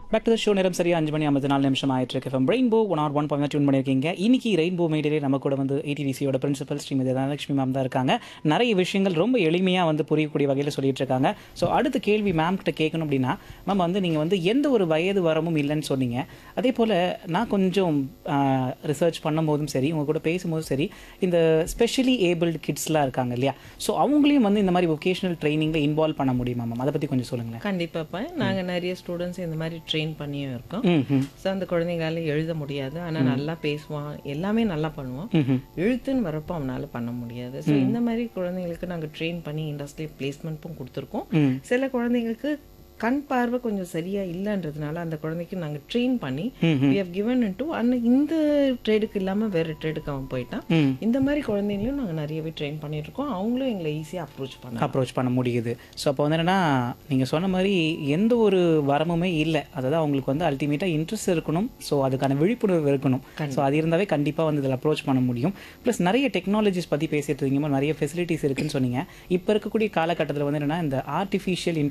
Back to the show நேரம் சரியா அஞ்சு மணி ஐம்பத்தி நாலு நிமிஷம் ஆயிட்டு இருக்கு from rainbow one R one point tune பண்ணியிருக்கீங்க இன்னைக்கு ரெயின்போ மீடியிலே நம்ம கூட வந்து ஏடிடிசியோட பிரின்சிபல் ஸ்ரீமதி தனலட்சுமி மேம் தான் இருக்காங்க நிறைய விஷயங்கள் ரொம்ப எளிமையாக வந்து புரியக்கூடிய வகையில் சொல்லிட்டு இருக்காங்க ஸோ அடுத்த கேள்வி மேம் கிட்ட கேட்கணும் அப்படின்னா மேம் வந்து நீங்கள் வந்து எந்த ஒரு வயது வரமும் இல்லைன்னு சொன்னீங்க அதே போல் நான் கொஞ்சம் ரிசர்ச் பண்ணும்போதும் சரி உங்க கூட பேசும்போதும் சரி இந்த ஸ்பெஷலி ஏபிள்டு கிட்ஸ்லாம் இருக்காங்க இல்லையா ஸோ அவங்களையும் வந்து இந்த மாதிரி ஒகேஷனல் ட்ரைனிங்கில் இன்வால்வ் பண்ண முடியுமா மேம் அதை பற்றி கொஞ்சம் சொல்லுங்களேன் கண்டிப்பாப்பா நாங்க நிறைய ஸ்டூடெண்ட்ஸ் இந்த மாதிரி ட்ரெயின் பண்ணியும் இருக்கோம் ம் ம் ஸோ அந்த குழந்தைங்களால எழுத முடியாது ஆனா நல்லா பேசுவான் எல்லாமே நல்லா பண்ணுவான் ம்ஹும். எழுத்துன்னு வரப்போ அவனால பண்ண முடியாது ஸோ இந்த மாதிரி குழந்தைங்களுக்கு நாங்க ட்ரெயின் பண்ணி இண்டஸ்ட்ரி பிளேஸ்மெண்ட்டும் கொடுத்துருக்கோம் ம் சில குழந்தைங்களுக்கு கண் பார்வை கொஞ்சம் சரியா இல்லைன்றதுனால அந்த குழந்தைக்கு நாங்க ட்ரெயின் பண்ணி we have given into and இந்த ட்ரேடுக்கு இல்லாம வேற ட்ரேடுக்கு அவன் போயிட்டான் ம் இந்த மாதிரி குழந்தைங்களையும் நாங்க நிறையவே ட்ரெயின் பண்ணிட்டு இருக்கோம் அவங்களும் எங்களை ஈஸியா அப்ரோச் பண்ணலாம் அப்ரோச் பண்ண முடியுது ஸோ அப்போ வந்து என்னன்னா நீங்கள் சொன்ன மாதிரி எந்த ஒரு வரமுமே இல்லை அதாவது அவங்களுக்கு வந்து அல்டிமேட்டாக இன்ட்ரெஸ்ட் இருக்கணும் ஸோ அதுக்கான விழிப்புணர்வு இருக்கணும் ஸோ அது இருந்தாவே கண்டிப்பாக வந்து இதில் அப்ரோச் பண்ண முடியும் ப்ளஸ் நிறைய டெக்னாலஜிஸ் பற்றி பேசிட்டு இருக்கீங்க நிறைய ஃபெசிலிட்டிஸ் இருக்குன்னு சொன்னீங்க இப்போ இருக்கக்கூடிய காலகட்டத்தில் வந்து என்னன்னா இந்த ஆர்டிஃபிஷியல்